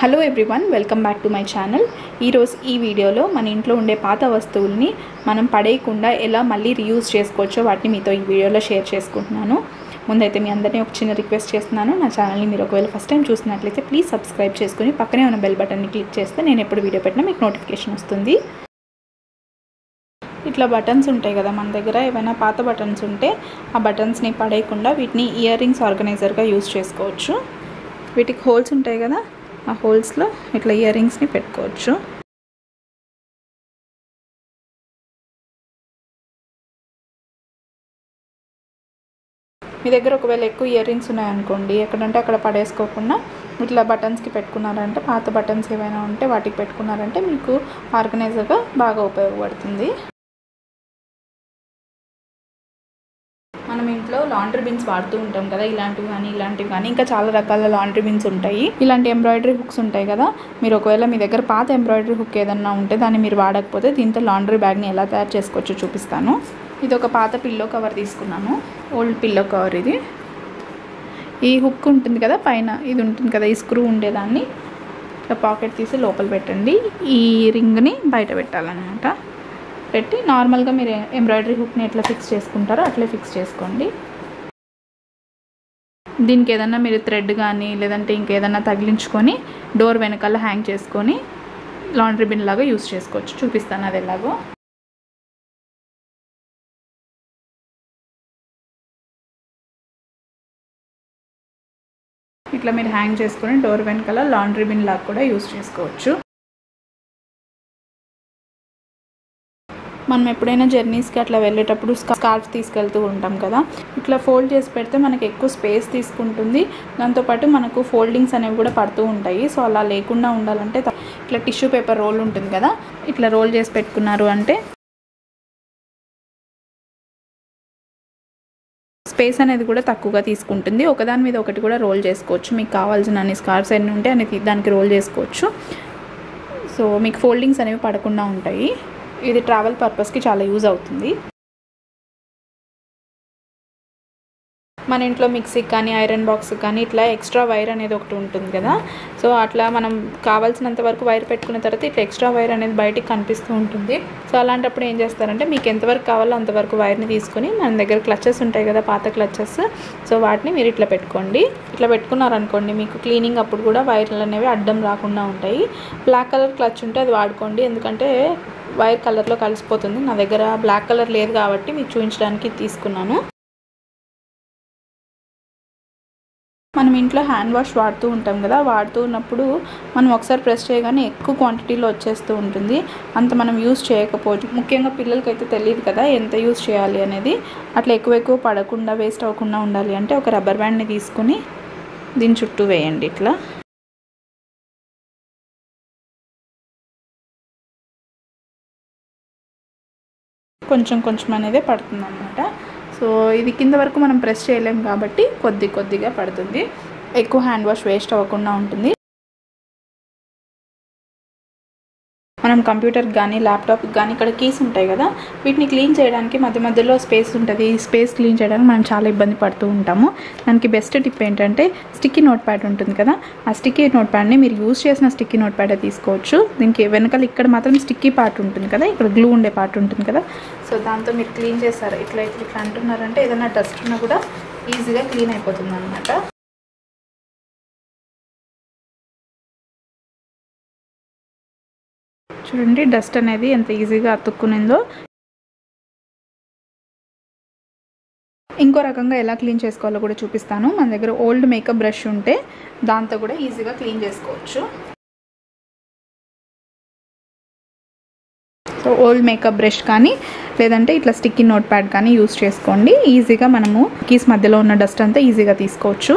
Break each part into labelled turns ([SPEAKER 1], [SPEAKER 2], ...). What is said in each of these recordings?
[SPEAKER 1] hello everyone welcome back to my channel ఈరోజు ఈ వీడియోలో మన ఇంట్లో ఉండే పాత వస్తువుల్ని మనం పడేయకుండా ఎలా మళ్ళీ రీయూజ్ చేసుకోవచ్చో వాటిని మీతో ఈ వీడియోలో షేర్ చేసుకుంటున్నాను ముందైతే మీ అందరినీ ఒక చిన్న రిక్వెస్ట్ చేస్తున్నాను నా ఛానల్ని మీరు ఒకవేళ ఫస్ట్ టైం చూసినట్లయితే ప్లీజ్ సబ్స్క్రైబ్ చేసుకుని పక్కనే ఉన్న బెల్ బటన్ని క్లిక్ చేస్తే నేను ఎప్పుడు వీడియో పెట్టినా మీకు నోటిఫికేషన్ వస్తుంది ఇట్లా బటన్స్ ఉంటాయి కదా మన దగ్గర ఏమైనా పాత బటన్స్ ఉంటే ఆ బటన్స్ని పడేయకుండా వీటిని ఇయర్ రింగ్స్ ఆర్గనైజర్గా యూజ్ చేసుకోవచ్చు వీటికి హోల్స్ ఉంటాయి కదా ఆ హోల్స్లో ఇట్లా ఇయర్ రింగ్స్ని పెట్టుకోవచ్చు మీ దగ్గర ఒకవేళ ఎక్కువ ఇయర్ రింగ్స్ ఉన్నాయనుకోండి ఎక్కడంటే అక్కడ పడేసుకోకుండా ఇట్లా బటన్స్కి పెట్టుకున్నారంటే పాత బటన్స్ ఏవైనా ఉంటే వాటికి పెట్టుకున్నారంటే మీకు ఆర్గనైజర్గా బాగా ఉపయోగపడుతుంది మనం ఇంట్లో లాండ్రీ బిన్స్ వాడుతూ ఉంటాం కదా ఇలాంటివి కానీ ఇలాంటివి కానీ ఇంకా చాలా రకాల లాండ్రీ బిన్స్ ఉంటాయి ఇలాంటి ఎంబ్రాయిడరీ హుక్స్ ఉంటాయి కదా మీరు ఒకవేళ మీ దగ్గర పాత ఎంబ్రాయిడరీ హుక్ ఏదన్నా ఉంటే దాన్ని మీరు వాడకపోతే దీంతో లాండ్రీ బ్యాగ్ని ఎలా తయారు చేసుకోవచ్చో చూపిస్తాను ఇది ఒక పాత పిల్లో కవర్ తీసుకున్నాను ఓల్డ్ పిల్లో కవర్ ఇది ఈ హుక్ ఉంటుంది కదా పైన ఇది ఉంటుంది కదా ఈ స్క్రూ ఉండేదాన్ని ఇట్లా పాకెట్ తీసి లోపల పెట్టండి ఈ రింగ్ని బయట పెట్టాలన్నమాట పెట్టి నార్మల్గా మీరు ఎంబ్రాయిడరీ హుక్ని ఎట్లా ఫిక్స్ చేసుకుంటారో అట్లే ఫిక్స్ చేసుకోండి దీనికి ఏదన్నా మీరు థ్రెడ్ కానీ లేదంటే ఇంకేదన్నా తగిలించుకొని డోర్ వెనకాల హ్యాంగ్ చేసుకొని లాండ్రీ బిన్ లాగా యూస్ చేసుకోవచ్చు చూపిస్తాను అది ఎలాగో ఇట్లా మీరు హ్యాంగ్ చేసుకొని డోర్ వెనకాల లాండ్రీ బిన్ లాగా కూడా యూస్ చేసుకోవచ్చు మనం ఎప్పుడైనా జర్నీస్కి అట్లా వెళ్ళేటప్పుడు స్కార్ఫ్ తీసుకెళ్తూ ఉంటాం కదా ఇట్లా ఫోల్డ్ చేసి పెడితే మనకి ఎక్కువ స్పేస్ తీసుకుంటుంది దాంతోపాటు మనకు ఫోల్డింగ్స్ అనేవి కూడా పడుతూ ఉంటాయి సో అలా లేకుండా ఉండాలంటే ఇట్లా టిష్యూ పేపర్ రోల్ ఉంటుంది కదా ఇట్లా రోల్ చేసి పెట్టుకున్నారు అంటే స్పేస్ అనేది కూడా తక్కువగా తీసుకుంటుంది ఒకదాని మీద ఒకటి కూడా రోల్ చేసుకోవచ్చు మీకు కావాల్సిన అన్ని స్కార్ఫ్స్ అన్నీ ఉంటే అనేది దానికి రోల్ చేసుకోవచ్చు సో మీకు ఫోల్డింగ్స్ అనేవి పడకుండా ఉంటాయి ఇది ట్రావెల్ పర్పస్కి చాలా యూజ్ అవుతుంది మన ఇంట్లో మిక్సీకి కానీ ఐరన్ బాక్స్ కానీ ఇట్లా ఎక్స్ట్రా వైర్ అనేది ఒకటి ఉంటుంది కదా సో అట్లా మనం కావాల్సినంత వరకు వైర్ పెట్టుకున్న తర్వాత ఇట్లా ఎక్స్ట్రా వైర్ అనేది బయటికి కనిపిస్తూ ఉంటుంది సో అలాంటప్పుడు ఏం చేస్తారంటే మీకు ఎంతవరకు కావాలో అంతవరకు వైర్ని తీసుకొని మన దగ్గర క్లచెస్ ఉంటాయి కదా పాత క్లచెస్ సో వాటిని మీరు ఇట్లా పెట్టుకోండి ఇట్లా పెట్టుకున్నారనుకోండి మీకు క్లీనింగ్ అప్పుడు కూడా వైర్లు అనేవి అడ్డం రాకుండా ఉంటాయి బ్లాక్ కలర్ క్లచ్ ఉంటే అది వాడుకోండి ఎందుకంటే వైర్ కలర్లో కలిసిపోతుంది నా దగ్గర బ్లాక్ కలర్ లేదు కాబట్టి మీకు చూపించడానికి తీసుకున్నాను మనం ఇంట్లో హ్యాండ్ వాష్ వాడుతూ ఉంటాం కదా వాడుతూ ఉన్నప్పుడు మనం ఒకసారి ప్రెస్ చేయగానే ఎక్కువ క్వాంటిటీలో వచ్చేస్తూ ఉంటుంది అంత మనం యూస్ చేయకపోవచ్చు ముఖ్యంగా పిల్లలకి అయితే తెలియదు కదా ఎంత యూస్ చేయాలి అనేది అట్లా ఎక్కువ ఎక్కువ పడకుండా వేస్ట్ అవ్వకుండా ఉండాలి అంటే ఒక రబ్బర్ బ్యాండ్ని తీసుకుని దీని చుట్టూ వేయండి ఇట్లా కొంచెం కొంచెం అనేది పడుతుంది అనమాట సో ఇది కింద వరకు మనం ప్రెస్ చేయలేం కాబట్టి కొద్ది కొద్దిగా పడుతుంది ఎక్కువ హ్యాండ్ వాష్ వేస్ట్ అవ్వకుండా ఉంటుంది మనం కంప్యూటర్కి కానీ ల్యాప్టాప్కి కానీ ఇక్కడ కీస్ ఉంటాయి కదా వీటిని క్లీన్ చేయడానికి మధ్య మధ్యలో స్పేస్ ఉంటుంది ఈ స్పేస్ క్లీన్ చేయడానికి మనం చాలా ఇబ్బంది పడుతూ ఉంటాము దానికి బెస్ట్ టిప్ ఏంటంటే స్టిక్కీ నోట్ ప్యాడ్ ఉంటుంది కదా ఆ స్టిక్కీ నోట్ ప్యాడ్ని మీరు యూస్ చేసిన స్టిక్కీ నోట్ ప్యాడే తీసుకోవచ్చు దీనికి వెనకాల ఇక్కడ మాత్రం స్టిక్కీ పార్ట్ ఉంటుంది కదా ఇక్కడ గ్లూ ఉండే పార్ట్ ఉంటుంది కదా సో దాంతో మీరు క్లీన్ చేస్తారు ఇట్లా ఇట్లా అంటున్నారంటే ఏదైనా డస్ట్ ఉన్నా కూడా ఈజీగా క్లీన్ అయిపోతుంది అనమాట చూడండి డస్ట్ అనేది ఎంత ఈజీగా అతుక్కునిందో ఇంకో రకంగా ఎలా క్లీన్ చేసుకోవాలో కూడా చూపిస్తాను మన దగ్గర ఓల్డ్ మేకప్ బ్రష్ ఉంటే దాంతో కూడా ఈజీగా క్లీన్ చేసుకోవచ్చు సో ఓల్డ్ మేకప్ బ్రష్ కానీ లేదంటే ఇట్లా స్టిక్కీ నోట్ ప్యాడ్ కానీ యూస్ చేసుకోండి ఈజీగా మనము కీస్ మధ్యలో ఉన్న డస్ట్ అంతా ఈజీగా తీసుకోవచ్చు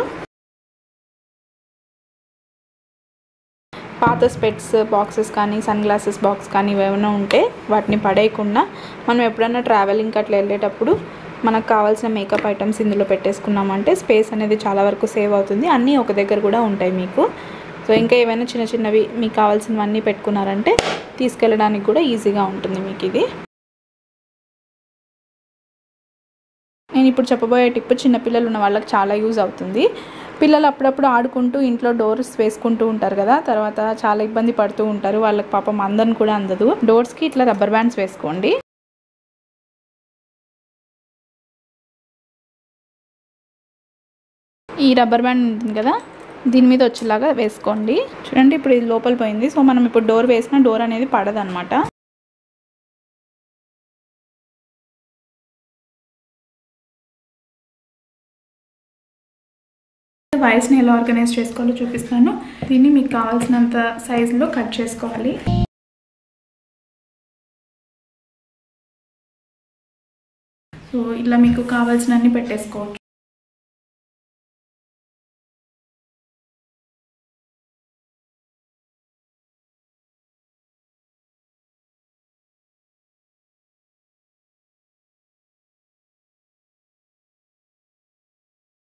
[SPEAKER 1] పాత స్పెట్స్ బాక్సెస్ కానీ సన్ గ్లాసెస్ బాక్స్ కానీ ఏమైనా ఉంటే వాటిని పడేయకుండా మనం ఎప్పుడైనా ట్రావెలింగ్కి అట్లా వెళ్ళేటప్పుడు మనకు కావాల్సిన మేకప్ ఐటమ్స్ ఇందులో పెట్టేసుకున్నామంటే స్పేస్ అనేది చాలా వరకు సేవ్ అవుతుంది అన్నీ ఒక దగ్గర కూడా ఉంటాయి మీకు సో ఇంకా ఏమైనా చిన్న చిన్నవి మీకు కావాల్సినవన్నీ పెట్టుకున్నారంటే తీసుకెళ్ళడానికి కూడా ఈజీగా ఉంటుంది మీకు ఇది నేను ఇప్పుడు చెప్పబోయే టిప్ చిన్నపిల్లలు ఉన్న వాళ్ళకి చాలా యూజ్ అవుతుంది పిల్లలు అప్పుడప్పుడు ఆడుకుంటూ ఇంట్లో డోర్స్ వేసుకుంటూ ఉంటారు కదా తర్వాత చాలా ఇబ్బంది పడుతూ ఉంటారు వాళ్ళకి పాపం అందను కూడా అందదు డోర్స్కి ఇట్లా రబ్బర్ బ్యాండ్స్ వేసుకోండి ఈ రబ్బర్ బ్యాండ్ ఉంటుంది కదా దీని మీద వచ్చేలాగా వేసుకోండి చూడండి ఇప్పుడు ఇది లోపల పోయింది సో మనం ఇప్పుడు డోర్ వేసిన డోర్ అనేది పడదనమాట వైర్స్ని ఎలా ఆర్గనైజ్ చేసుకోవాలో చూపిస్తాను దీన్ని మీకు కావాల్సినంత సైజులో కట్ చేసుకోవాలి సో ఇలా మీకు కావాల్సినన్ని పెట్టేసుకోవచ్చు